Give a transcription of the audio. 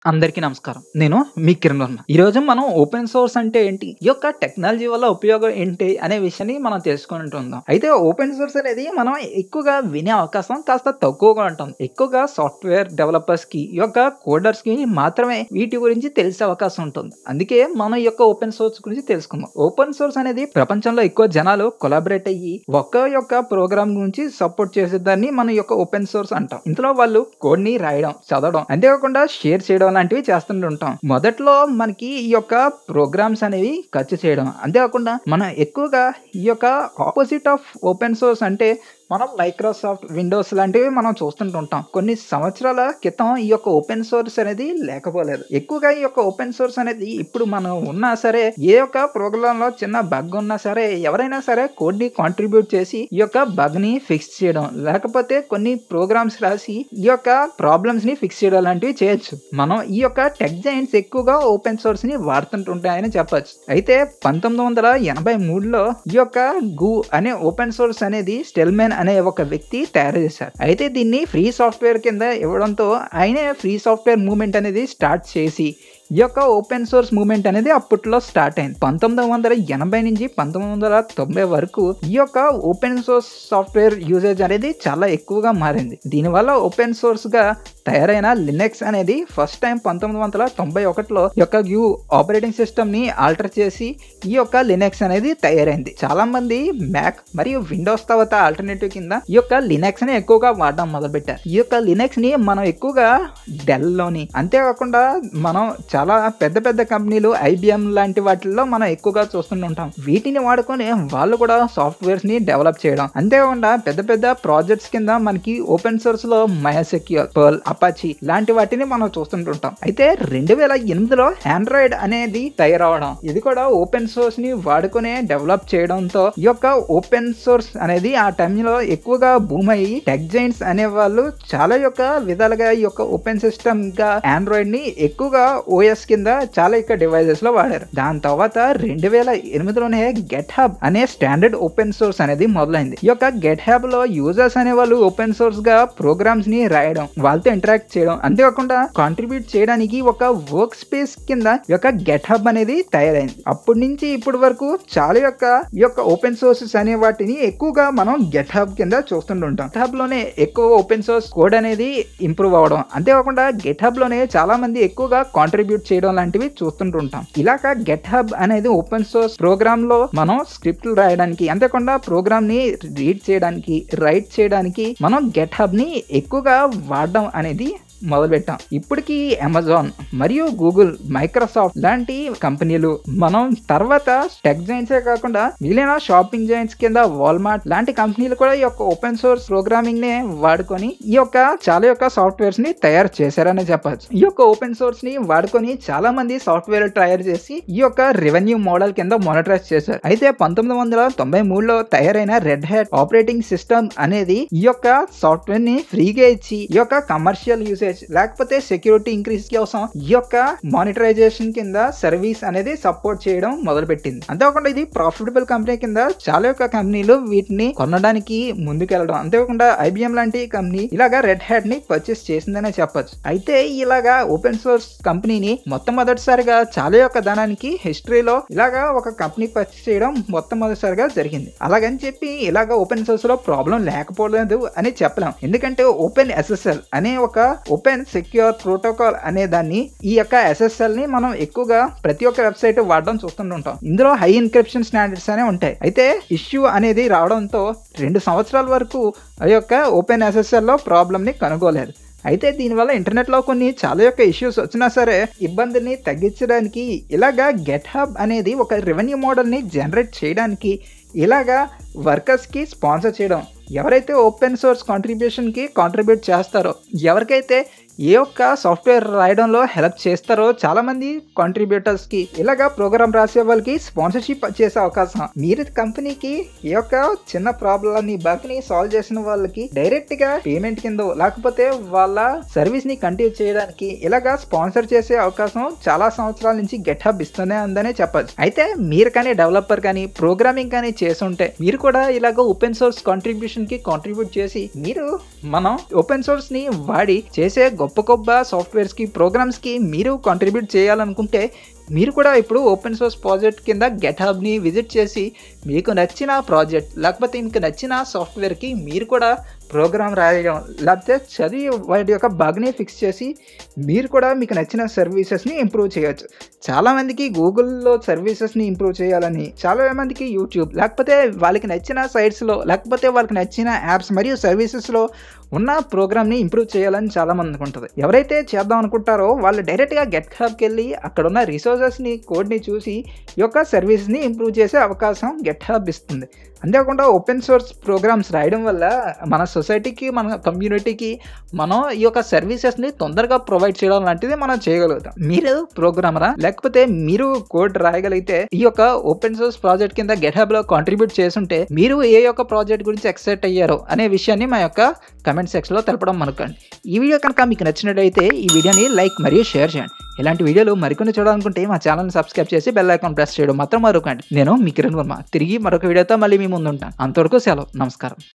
అందరికీ నమస్కారం నేను మీ కిరణ్ వర్మ ఈ రోజు మనం ఓపెన్ సోర్స్ అంటే ఏంటి ఈ యొక్క టెక్నాలజీ వల్ల ఉపయోగం ఏంటి అనే విషయాన్ని మనం తెలుసుకుంటుందాం అయితే ఓపెన్ సోర్స్ అనేది మనం ఎక్కువగా వినే అవకాశం కాస్త తక్కువగా ఉంటుంది ఎక్కువగా సాఫ్ట్వేర్ డెవలపర్స్ కి ఈ యొక్క కోడర్స్ కి మాత్రమే వీటి గురించి తెలిసే అవకాశం ఉంటుంది అందుకే మనం ఈ యొక్క ఓపెన్ సోర్స్ గురించి తెలుసుకుందాం ఓపెన్ సోర్స్ అనేది ప్రపంచంలో ఎక్కువ జనాలు కొలాబరేట్ అయ్యి ఒక్క యొక్క ప్రోగ్రామ్ గురించి సపోర్ట్ చేసేదాన్ని మన యొక్క ఓపెన్ సోర్స్ అంటాం ఇందులో వాళ్ళు కోడ్ ని రాయడం చదవడం అంతేకాకుండా షేర్ చేయడం లాంటివి చేస్తుంటాం మొదట్లో మనకి ఈ యొక్క ప్రోగ్రామ్స్ అనేవి ఖర్చు చేయడం అంతేకాకుండా మనం ఎక్కువగా ఈ యొక్క ఆపోజిట్ ఆఫ్ ఓపెన్ సోర్స్ అంటే మనం మైక్రోసాఫ్ట్ విండోస్ లాంటివి మనం చూస్తుంటుంటాం కొన్ని సంవత్సరాల క్రితం ఈ యొక్క ఓపెన్ సోర్స్ అనేది లేకపోలేదు ఎక్కువగా ఈ యొక్క ఓపెన్ సోర్స్ అనేది ఇప్పుడు మనం ఉన్నా సరే ఏ యొక్క ప్రోగ్రామ్ లో చిన్న బగ్ ఉన్నా సరే ఎవరైనా సరే కోడ్ ని కాంట్రిబ్యూట్ చేసి ఈ యొక్క బగ్ ని ఫిక్స్ చేయడం లేకపోతే కొన్ని ప్రోగ్రామ్స్ రాసి ఈ యొక్క ప్రాబ్లమ్స్ ని ఫిక్స్ చేయడం లాంటివి చేయొచ్చు మనం ఈ యొక్క టెక్ జైంట్స్ ఎక్కువగా ఓపెన్ సోర్స్ ని వాడుతుంటుంటాయని చెప్పొచ్చు అయితే పంతొమ్మిది వందల ఎనభై మూడులో ఈ యొక్క గు అనే ఓపెన్ సోర్స్ అనేది స్టెల్మెన్ అనే ఒక వ్యక్తి తయారు చేశారు అయితే దీన్ని ఫ్రీ సాఫ్ట్వేర్ కింద ఇవ్వడంతో ఆయనే ఫ్రీ సాఫ్ట్వేర్ మూవ్మెంట్ అనేది స్టార్ట్ చేసి ఈ యొక్క ఓపెన్ సోర్స్ మూవ్మెంట్ అనేది అప్పట్లో స్టార్ట్ అయింది పంతొమ్మిది వందల ఎనభై నుంచి పంతొమ్మిది వందల తొంభై వరకు ఈ యొక్క ఓపెన్ సోర్స్ సాఫ్ట్వేర్ యూసేజ్ అనేది చాలా ఎక్కువగా మారింది దీనివల్ల ఓపెన్ సోర్స్ గా తయారైన లినెక్స్ అనేది ఫస్ట్ టైం పంతొమ్మిది వందల తొంభై ఒకటిలో యొక్క యూ ఆపరేటింగ్ సిస్టమ్ ని ఆల్టర్ చేసి ఈ యొక్క లినెక్స్ అనేది తయారైంది చాలా మంది మ్యాక్ మరియు విండోస్ తర్వాత ఆల్టర్నేటివ్ కింద ఈ యొక్క లినెక్స్ ని ఎక్కువగా వాడడం మొదలుపెట్టారు ఈ యొక్క లినెక్స్ ని మనం ఎక్కువగా డెల్ లోని అంతేకాకుండా మనం చాలా పెద్ద పెద్ద కంపెనీలు ఐబిఎం లాంటి వాటిల్లో మనం ఎక్కువగా చూస్తుంటాం వీటిని వాడుకొని వాళ్ళు కూడా సాఫ్ట్వేర్స్ ని డెవలప్ చేయడం అంతేకాకుండా పెద్ద పెద్ద ప్రాజెక్ట్స్ కింద మనకి ఓపెన్ సోర్స్ లో మయాసెక్యూర్ పర్ల్ అపాచి లాంటి వాటిని మనం చూస్తుంటుంటాం అయితే రెండు వేల ఎనిమిదిలో ఆండ్రాయిడ్ అనేది తయారవడం ఇది కూడా ఓపెన్ సోర్స్ ని వాడుకునే డెవలప్ చేయడంతో ఈ యొక్క ఓపెన్ సోర్స్ అనేది ఆ టైంలో ఎక్కువగా భూమి అయ్యి టెక్ జైంట్స్ అనే వాళ్ళు చాలా యొక్క విధాలుగా ఈ యొక్క ఓపెన్ సిస్టమ్ గా ఆండ్రాయిడ్ ని ఎక్కువగా ఓఎస్ కింద చాలా యొక్క డివైజెస్ లో వాడారు దాని తర్వాత రెండు వేల ఎనిమిదిలోనే గెట్ హబ్ అనే స్టాండర్డ్ ఓపెన్ సోర్స్ అనేది మొదలైంది ఈ యొక్క గెట్ హబ్ లో యూజర్స్ అనే వాళ్ళు ఓపెన్ సోర్స్ గా ప్రోగ్రామ్స్ ని రాయడం వాళ్ళతో ఇంటరాక్ట్ చేయడం అంతేకాకుండా కాంట్రిబ్యూట్ చేయడానికి ఒక వర్క్ స్పేస్ కింద ఈ యొక్క గెట్ హబ్ అనేది తయారైంది అప్పటి నుంచి ఇప్పటి వరకు చాలా యొక్క ఈ యొక్క ఓపెన్ సోర్సెస్ అనే వాటిని ఎక్కువగా మనం గెట్ హబ్ కింద చూస్తుంటుంటాం గెట్ హబ్ లోనే ఎక్కువ ఓపెన్ సోర్స్ కోడ్ అనేది ఇంప్రూవ్ అవ్వడం అంతేకాకుండా గెట్ హబ్ లోనే చాలా మంది ఎక్కువగా కాంట్రిబ్యూట్ చేయడం లాంటివి చూస్తుంటుంటాం ఇలాగా గెట్ హబ్ అనేది ఓపెన్ సోర్స్ ప్రోగ్రామ్ లో మనం స్క్రిప్ట్లు రాయడానికి అంతేకాకుండా ప్రోగ్రామ్ ని రీడ్ చేయడానికి రైట్ చేయడానికి మనం గెట్ హబ్ ని ఎక్కువగా వాడడం అనేది మొదలుపెట్టాం ఇప్పటికీ అమెజాన్ మరియు గూగుల్ మైక్రోసాఫ్ట్ లాంటి కంపెనీలు మనం తర్వాత టెక్ జైంట్సే కాకుండా మిగిలిన షాపింగ్ జైంట్స్ కింద వాల్మార్ట్ లాంటి కంపెనీలు కూడా ఈ యొక్క ఓపెన్ సోర్స్ ప్రోగ్రామింగ్ నే వాడుకొని ఈ యొక్క చాలా యొక్క సాఫ్ట్వేర్స్ ని తయారు చేశారని చెప్పచ్చు ఈ యొక్క ఓపెన్ సోర్స్ ని వాడుకొని చాలా మంది సాఫ్ట్వేర్ తయారు చేసి ఈ యొక్క రెవెన్యూ మోడల్ కింద మానిటరైజ్ చేశారు అయితే పంతొమ్మిది వందల తొంభై మూడులో తయారైన రెడ్ హ్యాట్ ఆపరేటింగ్ సిస్టమ్ అనేది ఈ యొక్క సాఫ్ట్వేర్ ని ఫ్రీగా ఇచ్చి ఈ యొక్క కమర్షియల్ యూసేజ్ లేకపోతే సెక్యూరిటీ ఇంక్రీజ్ కోసం ఈ యొక్క మానిటరైజేషన్ కింద సర్వీస్ అనేది సపోర్ట్ చేయడం మొదలుపెట్టింది అంతేకాకుండా ఇది ప్రాఫిటబుల్ కంపెనీ కింద చాలా యొక్క కంపెనీలు వీటిని కొనడానికి ముందుకెళ్ళడం అంతేకాకుండా ఐబిఎం లాంటి కంపెనీ ఇలాగా రెడ్ హ్యాట్ ని పర్చేస్ చేసిందనే చెప్పొచ్చు అయితే ఇలాగా ఓపెన్ సోర్స్ కంపెనీని మొట్టమొదటిసారిగా చాలా యొక్క ధనానికి హిస్టరీలో ఇలాగా ఒక కంపెనీ పర్చేస్ చేయడం మొట్టమొదటిసారిగా జరిగింది అలాగని చెప్పి ఇలాగ ఓపెన్ సోర్స్ లో ప్రాబ్లం లేకపోలేదు అని చెప్పలేం ఎందుకంటే ఓపెన్ ఎస్ఎస్ఎల్ అనే ఒక ఓపెన్ సెక్యూర్ ప్రోటోకాల్ అనే దాన్ని ఈ యొక్క ఎస్ఎస్ఎల్ ని మనం ఎక్కువగా ప్రతి ఒక్క వెబ్సైట్ వాడడం చూస్తుంటాం ఇందులో హై ఇన్క్రిప్షన్ స్టాండర్డ్స్ అనే ఉంటాయి అయితే ఇష్యూ అనేది రావడంతో రెండు సంవత్సరాల వరకు ఆ యొక్క ఓపెన్ ఎస్ఎస్ఎల్ లో ప్రాబ్లమ్ ని కనుగోలేదు అయితే దీనివల్ల ఇంటర్నెట్లో కొన్ని చాలా యొక్క ఇష్యూస్ వచ్చినా సరే ఇబ్బందిని తగ్గించడానికి ఇలాగా గెట్ హబ్ అనేది ఒక రెవెన్యూ మోడల్ని జనరేట్ చేయడానికి ఇలాగా వర్కర్స్కి స్పాన్సర్ చేయడం ఎవరైతే ఓపెన్ సోర్స్ కాంట్రిబ్యూషన్కి కాంట్రిబ్యూట్ చేస్తారో ఎవరికైతే ఏ ఒక్క సాఫ్ట్వేర్ రాయడంలో హెల్ప్ చేస్తారో చాలా మంది కాంట్రిబ్యూటర్స్ కి ఇలాగా ప్రోగ్రామ్ రాసే వాళ్ళకి స్పాన్సర్షిప్ చేసే అవకాశం మీరు కంపెనీకి ఏ ఒక్క చిన్న ప్రాబ్లమ్ ని బగ్ ని సాల్వ్ చేసిన వాళ్ళకి డైరెక్ట్ గా పేమెంట్ కింద లేకపోతే వాళ్ళ సర్వీస్ ని కంటిన్యూ చేయడానికి ఇలాగా స్పాన్సర్ చేసే అవకాశం చాలా సంవత్సరాల నుంచి గెట్ హబ్ ఇస్తూనే ఉందనే చెప్పచ్చు అయితే మీరు కానీ డెవలపర్ కానీ ప్రోగ్రామింగ్ కానీ చేస్తుంటే మీరు కూడా ఇలాగ ఓపెన్ సోర్స్ కాంట్రిబ్యూషన్ కి కాంట్రిబ్యూట్ చేసి మీరు మనం ఓపెన్ సోర్స్ ని వాడి చేసే గొప్ప గొప్ప సాఫ్ట్వేర్స్ కి ప్రోగ్రామ్స్ కి మీరు కాంట్రిబ్యూట్ చేయాలనుకుంటే మీరు కూడా ఇప్పుడు ఓపెన్ సోర్స్ ప్రాజెక్ట్ కింద గెట్ హబ్ని విజిట్ చేసి మీకు నచ్చిన ప్రాజెక్ట్ లేకపోతే మీకు నచ్చిన సాఫ్ట్వేర్కి మీరు కూడా ప్రోగ్రామ్ రాయడం లేకపోతే చదివి వాటి యొక్క బగ్ని ఫిక్స్ చేసి మీరు కూడా మీకు నచ్చిన సర్వీసెస్ని ఇంప్రూవ్ చేయొచ్చు చాలామందికి గూగుల్లో సర్వీసెస్ని ఇంప్రూవ్ చేయాలని చాలా మందికి యూట్యూబ్ లేకపోతే వాళ్ళకి నచ్చిన సైట్స్లో లేకపోతే వాళ్ళకి నచ్చిన యాప్స్ మరియు సర్వీసెస్లో ఉన్న ప్రోగ్రామ్ని ఇంప్రూవ్ చేయాలని చాలా మందికి ఉంటుంది ఎవరైతే చేద్దాం అనుకుంటారో వాళ్ళు డైరెక్ట్గా గెట్ హబ్కి వెళ్ళి అక్కడ ఉన్న రిసోర్సెస్ని కోడ్ని చూసి ఈ యొక్క సర్వీస్ని ఇంప్రూవ్ చేసే అవకాశం గెట్ హబ్ ఇస్తుంది అంతేకాకుండా ఓపెన్ సోర్స్ ప్రోగ్రామ్స్ రాయడం వల్ల మన సొసైటీకి మన కమ్యూనిటీకి మనం ఈ యొక్క సర్వీసెస్ని తొందరగా ప్రొవైడ్ చేయడం లాంటిది మనం చేయగలుగుతాం మీరు ప్రోగ్రామరా లేకపోతే మీరు కోడ్ రాయగలిగితే ఈ యొక్క ఓపెన్ సోర్స్ ప్రాజెక్ట్ కింద గెట్ హబ్లో కాంట్రిబ్యూట్ చేస్తుంటే మీరు ఏ యొక్క ప్రాజెక్ట్ గురించి ఎక్సైట్ అయ్యారో అనే విషయాన్ని మా యొక్క కమెంట్ సెక్షన్లో తెలపడం అనుకోండి ఈ వీడియో కనుక మీకు నచ్చినట్టయితే ఈ వీడియోని లైక్ మరియు షేర్ చేయండి ఇలాంటి వీడియోలు మరికొన్ని చూడాలనుకుంటే మా ఛానల్ని సబ్స్క్రైబ్ చేసి బెల్ ఐకాన్ ప్రెస్ చేయడం మాత్రం మరొకండి నేను మీ కిరణ్ వర్మ తిరిగి మరొక వీడియోతో మళ్ళీ మీ ముందు ఉంటాను అంతవరకు సెలవు నమస్కారం